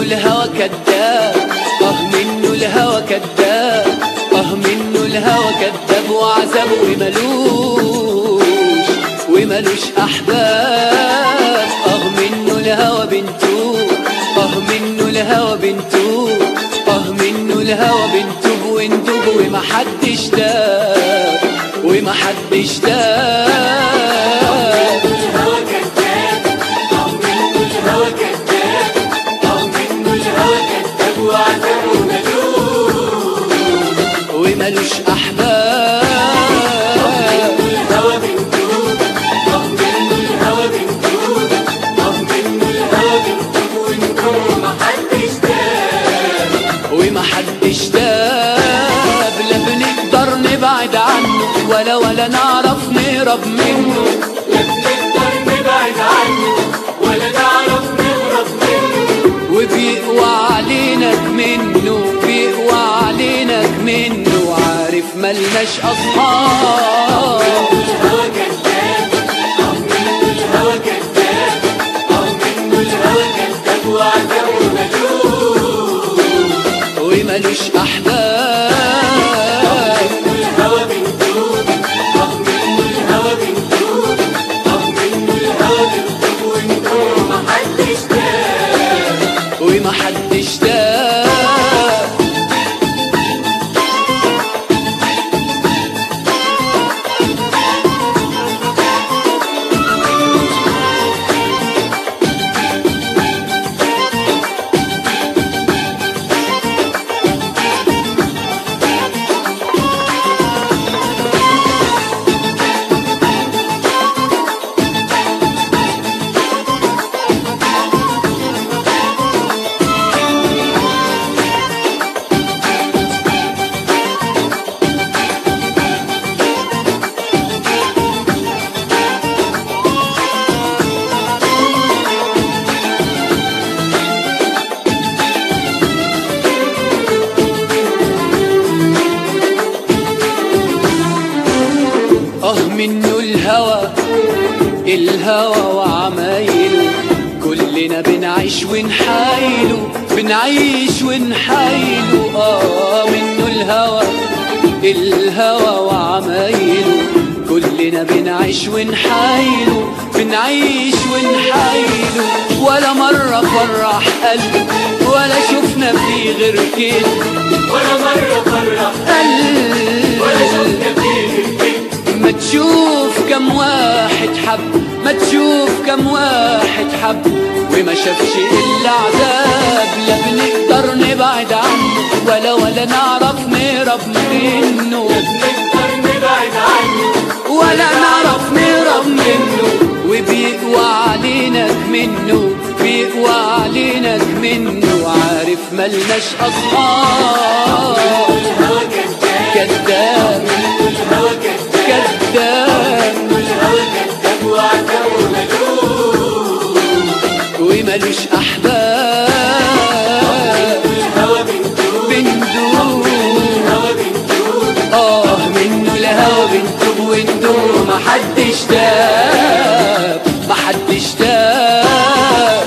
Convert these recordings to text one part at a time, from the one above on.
الهوى كذاب اه منه الهوى كذاب اه منه الهوى كذاب وعذاب وملوش وملوش احباب اه منه الهوى بنتو اه منه الهوى بنتو اه منه الهوى بنتوب وندوب ومحدش داب ومحدش داب الهوى كذاب اه منه الهوى كذاب اه منه الهوى كذاب وعذاب وملوش وملوش احباب الهوى بنتوب اه منه الهوى بنتوب اه منه الهوى بنتوب ونكون محدش داب ومحدش داب لا بنقدر نبعد عنه ولا ولا نعرف نهرب منه لا بنقدر نبعد عنه ولا نعرف نهرب منه وبيقوى علينك منه بيقوى علينك منه عارف ملناش اصحاب الهوى كذاب اه منه الهوى كذاب اه منه الهوى كذاب وعذاب وملوش وملوش احباب الهوى بنتوب اه منه الهوى بنتوب اه منه الهوى بنتوب ونكون محدش داب ومحدش داب اه منه الهوى الهوى وعمايله كلنا بنعيش ونحايله بنعيش ونحايله اه منه الهوى الهوى وعمايله كلنا بنعيش ونحايله بنعيش ونحايله ولا مرة فرح قلبي ولا شفنا فيه غير كده ولا مرة فرح ولا قلبي شفنا فيه البيت ما تشوف كم واحد حب ما تشوف كم واحد حب وما شافش الا عذاب لا بنقدر نبعد عنه ولا ولا نعرف نهرب منه نقدر نبعد عنه ولا نعرف نهرب منه وبيقوى علينك منه بيقوى علينك منه عارف ملناش اصحاب الهوى كذاب كذاب الهوى كذاب كذاب الهوى كذاب وعذاب وملوش وملوش احباب الهوى بنتوب بندوب الهوى بنتوب اه منه الهوى بنتوب وندوب محدش داب محدش داب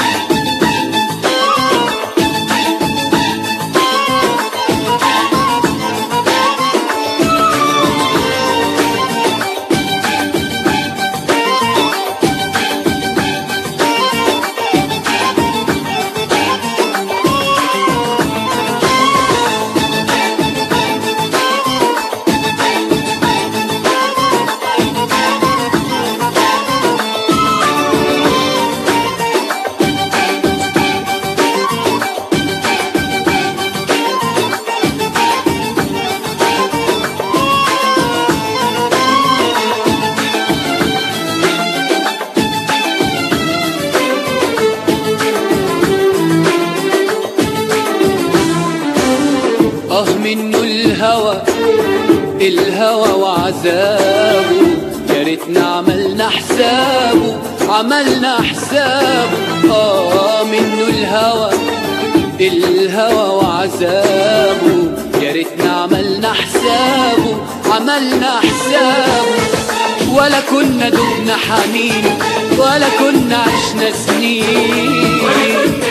اه منه الهوى الهوى وعذابه يا ريتنا عملنا حسابه عملنا حسابه اه منه الهوى الهوى وعذابه يا ريتنا عملنا حسابه عملنا حسابه ولا كنا دبنا حنين ولا كنا عشنا سنين ولا كنا دبنا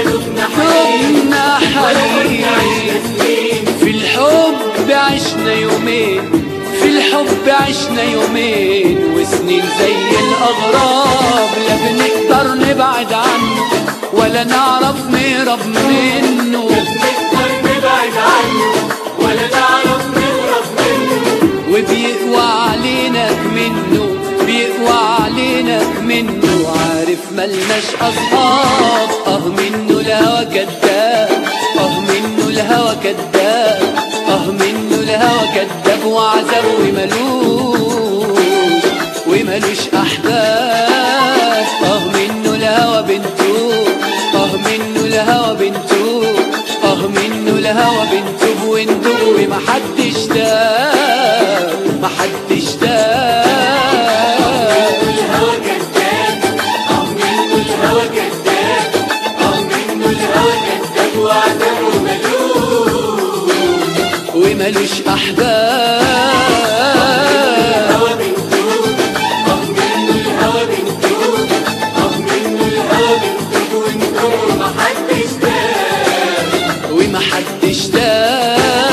دبنا حنين في الحب عشنا يومين في الحب عشنا يومين وسنين زي الأغراب لا بنقدر نبعد عنه ولا نعرف نهرب منه نقدر نبعد عنه ولا نعرف نهرب منه وبيقوى علينا منه بيقوى علينا منه عارف ملناش أصحاب اه منه الهوى كداب اه منه الهوى كداب اه منه الهوى كداب وعذاب وملوش وملوش أحباب اه منه الهوى بنته اه منه الهوى بنته اه منه الهوى بنته وندوب ومحدش داب محدش داب الهوى كذاب اه منه الهوى كذاب اه منه الهوى كذاب وعذابه ملوش وملوش أحباب الهوى بنتوب اه منه الهوى بنتوب اه منه الهوى بنتوب وانتم محدش داب ومحدش داب